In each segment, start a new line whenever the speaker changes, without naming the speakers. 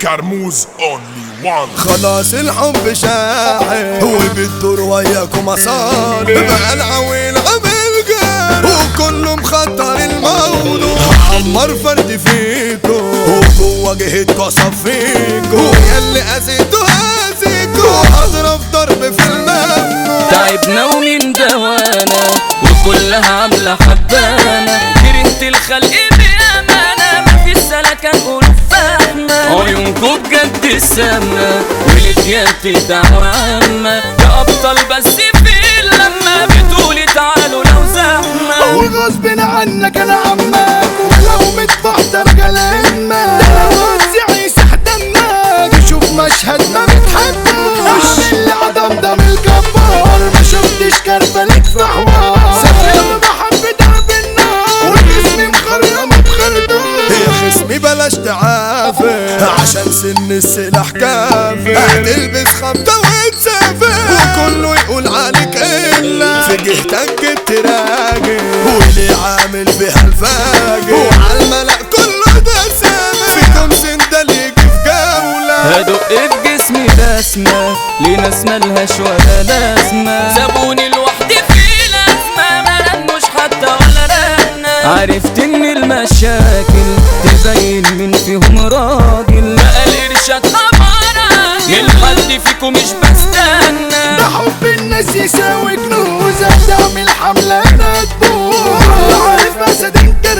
كرموز اونلي وان
خلاص الحب شاحن وبتدور وياكم مصالح بقى العويل عامل جار وكله مخطر الموضوع عمر فرد فيكو وجوه جهتكو صفيكو ياللي اذيتو هزيكو هضرب ضرب في الممنوع
تعبنا ومن دوانا وكلها عاملة حبانا كرهت الخلق بأمانة مفيش سلكة قلوب فاهمة عيونكوا بجد السامة والاتيان دعوة عامة يا أبطال بس في اللمة بتقولي تعالوا لو زحمة
وغصب عنك انا عمك ولو متبحتر كلامك ده لو يعيش دمك شوف مشهد ما بتحبك وش اللي عدم دم الجبار ما شفتش كربلك في حوار سفر بحب درب النار وجسمي مخرم بخردون يا خصمي بلاش تعافر عشان سن السلاح كافي هتلبس خمسة وتسافر وكله يقول عليك إلا في جهتك جبت راجل واللي عامل بيها الفاجر وعلى الملأ كله ده سامر فيكم سندل يجي في جولة
هدق في جسمي بسمة ليه ناس ملهاش ولا لازمة سابوني لوحدي في لازمة ما رنوش حتى ولا رنة عرفت ان المشاكل تبين من فيهم راجل بقى الارشاد خمارة من حد فيكم مش بستنى
ده حب الناس يساوي كنوز تعمل حملة انا تبوظ عارف اسد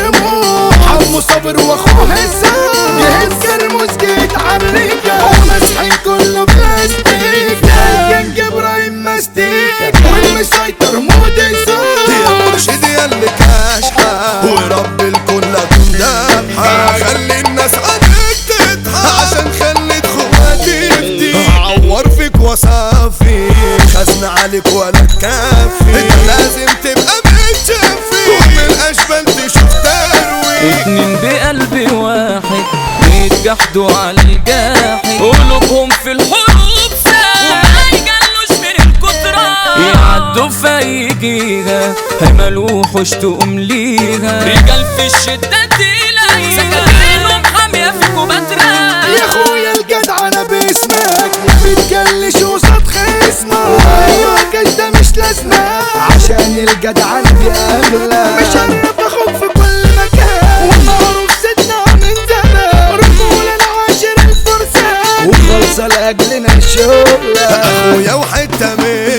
كرموز حمو صابر واخوه هزام جهز كرموز جيت عالريكة ومسحين كله بلاستيك كان ابراهيم ماستيك والمسيطر مودي صوت يا مرشد يا اللي كاشحة ورب الكل اكون دابحة خلي الناس عنك تضحك عشان خليت خواتي يفدي عور فيك وصافي خزن عليك ولا تكفي انت لازم تبقى متشفي ومن الاشبال تشوف تروي
اتنين بقلب واحد بيتجحدوا على الجاحد قلوبهم في الحروب ساعة وما يجلوش من الكترة يعدوا في أي جيهة هيملوحوش تقوم ليها رجال في الشدة تلاقي سكاكينهم حامية في كوباترا
يا اخويا الجدع انا باسمك ما بتجلش قصاد خصمك ايوه كاش ده مش لازمة عشان الجدع انا بيقابلك مش انا باخد في كل مكان ومعروف ستنا من زمان رجولة العاشر الفرسان وخلصة لاجلنا الشغل اخويا وحتة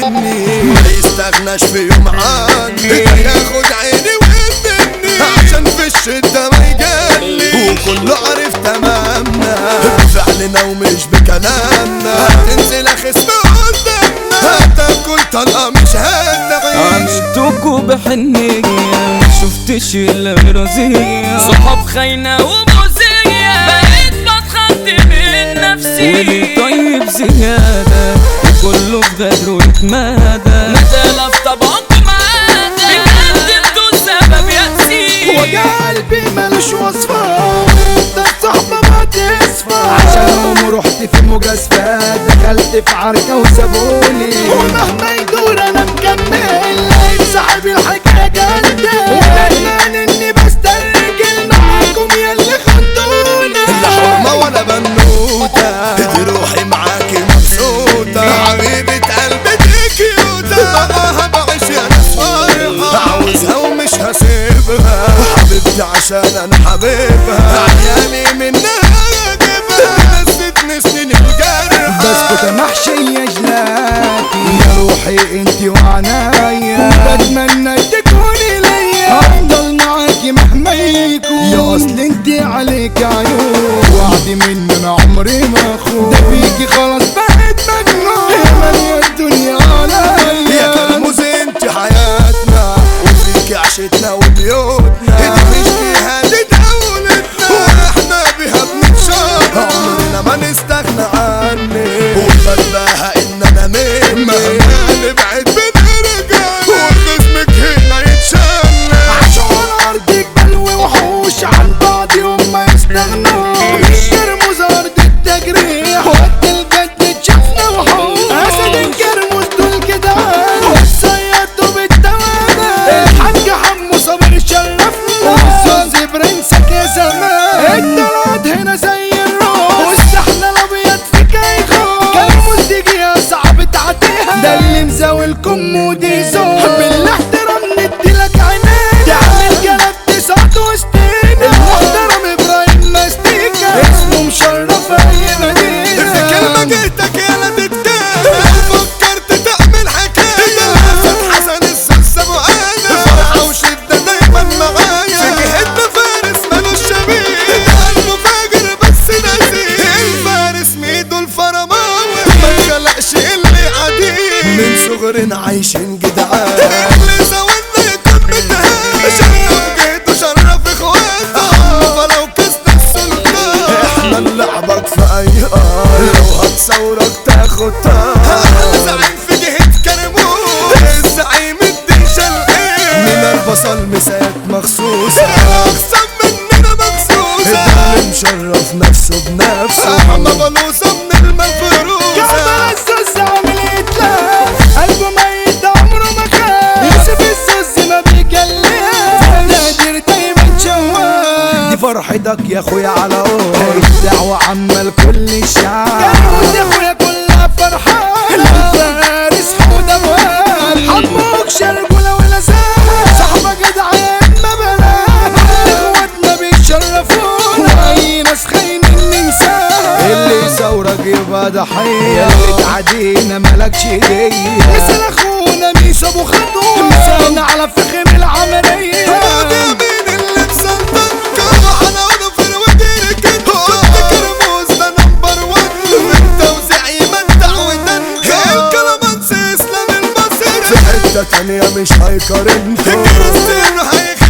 مني ما يستغناش في يوم عني ياخد عيني ومني عشان في الشدة ما يجلي وكله عارف تمامنا بفعلنا ومش بكلامنا هتنزل خصم قدامنا هتاكل طلقة مش هتعيش
عملتكوا بحنية ما شفتش الا رزية صحاب خاينة ومؤذية بقيت بتخض من نفسي ولي طيب زيادة وكله في غدره يتمادى ندالة في طبعكم عادة بجد انتوا سبب يأسي
وجع قلبي ملوش وصفة ده الصحبة ما تصفى عشانهم رحت في مجازفات دخلت في عركة وسابوني ومهما يدور انا مكمل لقيت صاحب الحكاية جلدة وندمان اني بسترجل معاكم يا اللي خنتوني لا حرمة ولا بنوتة دي روحي معاكي مبسوطة حبيبة قلبي دي كيوتة معاها بعيش يا ناس فرحة عاوزها ومش هسيبها حبيبتي عشان انا حبيبها عيالي منها اجيبها نستني سنين الجرح بسكت محشية جلاتي يا روحي انتي وعنايا وبتمنى تكوني ليا افضل معاكي مهما يكون يا اصل انتي عليك عيون وعدي مني انا عمري ما اخون ده فيكي خلاص بقيت مجنون يا مالية الدنيا عليا يا كرموز انتي حياتنا وفيكي عشتنا وبيوتنا دي مش فيها دي دولتنا واحنا بيها بنتشرف عمرنا ما نستغنى عني وبلاها ان انا مني مهما نبعد بنرجع وخصمك هنا يتشنى عشان ارضك بلوي وحوش عن بعض يوم ما يستغنوا الشرموز ارض التجريح وقت الجد تشافنا وحوش اسد الكرموز دول كده وصيادته بالتوابع الحاج حمو صابر شرفنا وزوزي برنسك يا زمان الدراد هنا زي الروح والسحن لكم مودي زون بالاحترام نديلك عينينا تعمل جلب تسعة وسطينا المحترم ابراهيم مستيكا اسمه مشرف اي مدينة
في كلمة جيتك يا لا تتكلم فكرت تعمل حكاية الأسد حسن السوس أبو آدم فرحة وشدة دايما معايا في جهتنا فارس مالوش شبيه قلبه فاجر بس نزيه الفارس ميدو الفرماوي ما اتخلقش اللي عديه
من صغرنا عايشين جدعان
اللي زودنا يكون متهان شرف جيته شرف اخواته فلو كسنا السلطان
احنا نلعبك في اي ار لو هتصورك تاخد طار
زعيم في جهة كرموز الزعيم الديشة الإيه
من البصل مسات مخصوصة
أقسم مننا مخصوصة
اللي مشرف نفسه بنفسه
أحمى بلوصة من المفروسة
السوس عامل اتلاف قلبه ميت عمره ما خاف يوسف السوس ما بيجلف نادر دايما شواف دي فرحتك يا اخويا على قول الدعوة عامة لكل الشعب يا اخويا كلها فرحانة الفارس حود ابواب حموك شرقولة ولا زال صاحبك جدعان ما بلاش اخواتنا بيشرفونا واي ناس خاينين ننساها اللي يثورك يبقى ضحية اللي تعدينا مالكش ايديا مثل اخونا ميسو ابو خطوة مثالنا على فخم العملية
هذا مين اللي مسلطن كانوا حنانه في الودير كنت كنت كرموز ده نمبر ون وانت وزعي مدع ودن الكلامانس اسلام
في
المصري
حتة تانية مش هيقارنكم
كريستيانو هيخ